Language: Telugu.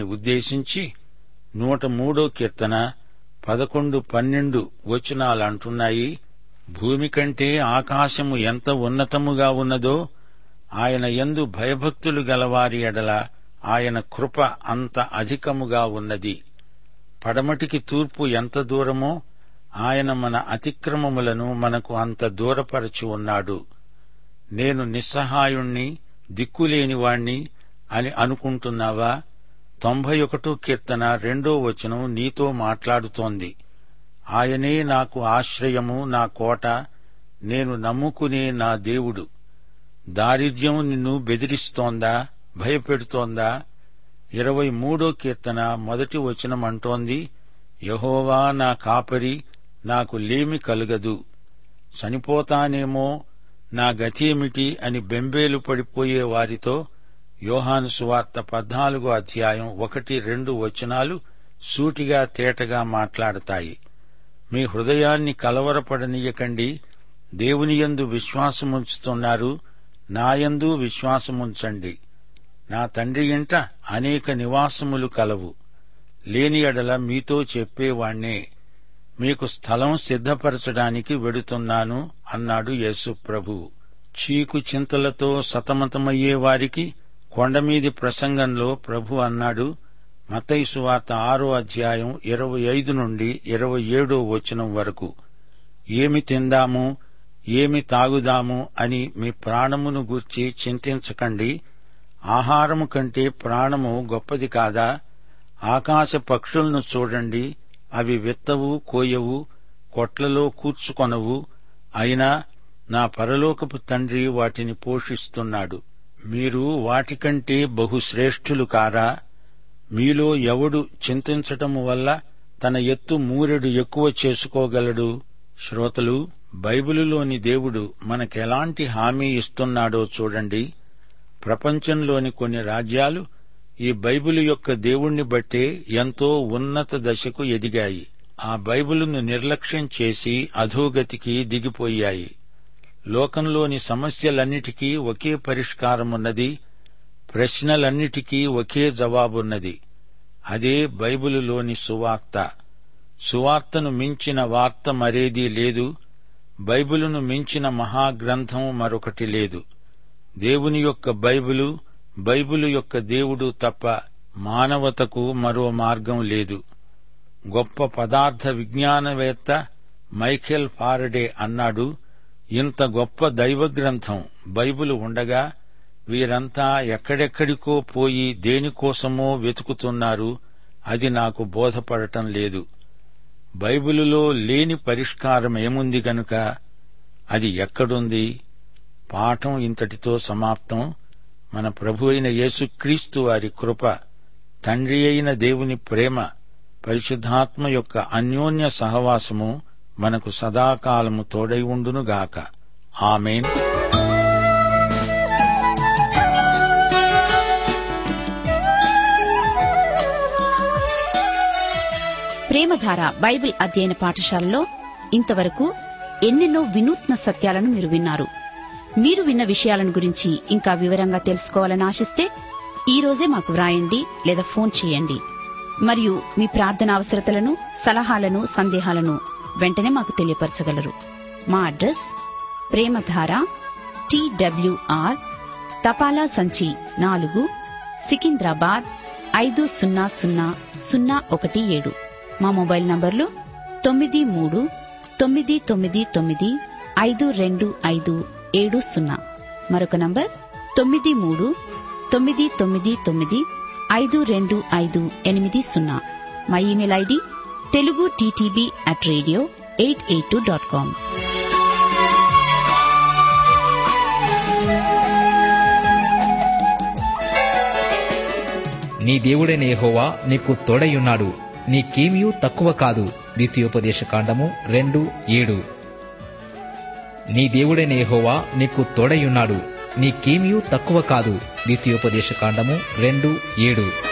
వారిని ఉద్దేశించి నూట మూడో కీర్తన పదకొండు పన్నెండు వచనాలంటున్నాయి భూమి కంటే ఆకాశము ఎంత ఉన్నతముగా ఉన్నదో ఆయన యందు భయభక్తులు గలవారి ఎడల ఆయన కృప అంత అధికముగా ఉన్నది పడమటికి తూర్పు ఎంత దూరమో ఆయన మన అతిక్రమములను మనకు అంత దూరపరచి ఉన్నాడు నేను నిస్సహాయుణ్ణి దిక్కులేనివాణ్ణి అని అనుకుంటున్నావా తొంభై ఒకటో కీర్తన రెండో వచనం నీతో మాట్లాడుతోంది ఆయనే నాకు ఆశ్రయము నా కోట నేను నమ్ముకునే నా దేవుడు దారిద్ర్యం నిన్ను బెదిరిస్తోందా భయపెడుతోందా ఇరవై మూడో కీర్తన మొదటి వచనం అంటోంది యహోవా నా కాపరి నాకు లేమి కలుగదు చనిపోతానేమో నా గతేమిటి అని బెంబేలు పడిపోయే వారితో యోహాను సువార్త పద్నాలుగో అధ్యాయం ఒకటి రెండు వచనాలు సూటిగా తేటగా మాట్లాడతాయి మీ హృదయాన్ని కలవరపడనీయకండి దేవునియందు విశ్వాసముంచుతున్నారు నాయందు విశ్వాసముంచండి నా తండ్రి ఇంట అనేక నివాసములు కలవు లేని ఎడల మీతో చెప్పేవాణ్ణే మీకు స్థలం సిద్ధపరచడానికి వెడుతున్నాను అన్నాడు యేసు ప్రభు చీకు చింతలతో సతమతమయ్యే వారికి కొండమీది ప్రసంగంలో ప్రభు అన్నాడు మతైసు వార్త ఆరో అధ్యాయం ఇరవై ఐదు నుండి ఇరవై ఏడో వచనం వరకు ఏమి తిందాము ఏమి తాగుదాము అని మీ ప్రాణమును గూర్చి చింతించకండి ఆహారము కంటే ప్రాణము గొప్పది కాదా ఆకాశ పక్షులను చూడండి అవి విత్తవు కోయవు కొట్లలో కూర్చుకొనవు అయినా నా పరలోకపు తండ్రి వాటిని పోషిస్తున్నాడు మీరు వాటికంటే బహుశ్రేష్ఠులు కారా మీలో ఎవడు చింతించటము వల్ల తన ఎత్తు మూరెడు ఎక్కువ చేసుకోగలడు శ్రోతలు బైబిలులోని దేవుడు మనకెలాంటి హామీ ఇస్తున్నాడో చూడండి ప్రపంచంలోని కొన్ని రాజ్యాలు ఈ బైబిలు యొక్క దేవుణ్ణి బట్టే ఎంతో ఉన్నత దశకు ఎదిగాయి ఆ బైబిలును నిర్లక్ష్యం చేసి అధోగతికి దిగిపోయాయి లోకంలోని సమస్యలన్నిటికీ ఒకే పరిష్కారమున్నది ప్రశ్నలన్నిటికీ ఒకే జవాబున్నది అదే బైబిలులోని సువార్త సువార్తను మించిన వార్త మరేదీ లేదు బైబిలును మించిన మహాగ్రంథం మరొకటి లేదు దేవుని యొక్క బైబిలు బైబిలు యొక్క దేవుడు తప్ప మానవతకు మరో మార్గం లేదు గొప్ప పదార్థ విజ్ఞానవేత్త మైఖేల్ ఫారడే అన్నాడు ఇంత గొప్ప దైవ గ్రంథం బైబిలు ఉండగా వీరంతా ఎక్కడెక్కడికో పోయి దేనికోసమో వెతుకుతున్నారు అది నాకు బోధపడటం లేదు బైబిలులో లేని పరిష్కారం ఏముంది గనుక అది ఎక్కడుంది పాఠం ఇంతటితో సమాప్తం మన ప్రభు అయిన యేసుక్రీస్తు వారి కృప తండ్రి అయిన దేవుని ప్రేమ పరిశుద్ధాత్మ యొక్క అన్యోన్య సహవాసము మనకు సదాకాలము తోడై ఉండునుగాక ఆమెన్ ప్రేమధార బైబిల్ అధ్యయన పాఠశాలలో ఇంతవరకు ఎన్నెన్నో వినూత్న సత్యాలను మీరు విన్నారు మీరు విన్న విషయాలను గురించి ఇంకా వివరంగా తెలుసుకోవాలని ఆశిస్తే ఈ రోజే మాకు వ్రాయండి లేదా ఫోన్ చేయండి మరియు మీ ప్రార్థన అవసరతలను సలహాలను సందేహాలను వెంటనే మాకు తెలియపరచగలరు మా అడ్రస్ ప్రేమధార టీడబ్ల్యూఆర్ తపాలా సంచి నాలుగు సికింద్రాబాద్ ఐదు సున్నా సున్నా సున్నా ఒకటి ఏడు మా మొబైల్ నంబర్లు తొమ్మిది మూడు తొమ్మిది తొమ్మిది తొమ్మిది ఐదు రెండు ఐదు ఏడు సున్నా మరొక నంబర్ తొమ్మిది మూడు తొమ్మిది తొమ్మిది తొమ్మిది ఐదు రెండు ఐదు ఎనిమిది సున్నా మా email ID Telugu TTB at radio eight eight two dot com నీ దేవుడైన యెహోవా నీకు తోడయున్నాడు నీకేమీ తక్కువ కాదు ద్వితీయోపదేశ కాండము రెండు ఏడు నీ దేవుడైన యెహోవా నీకు తోడయున్నాడు నీకేమీ తక్కువ కాదు ద్వితీయోపదేశ కాండము రెండు ఏడు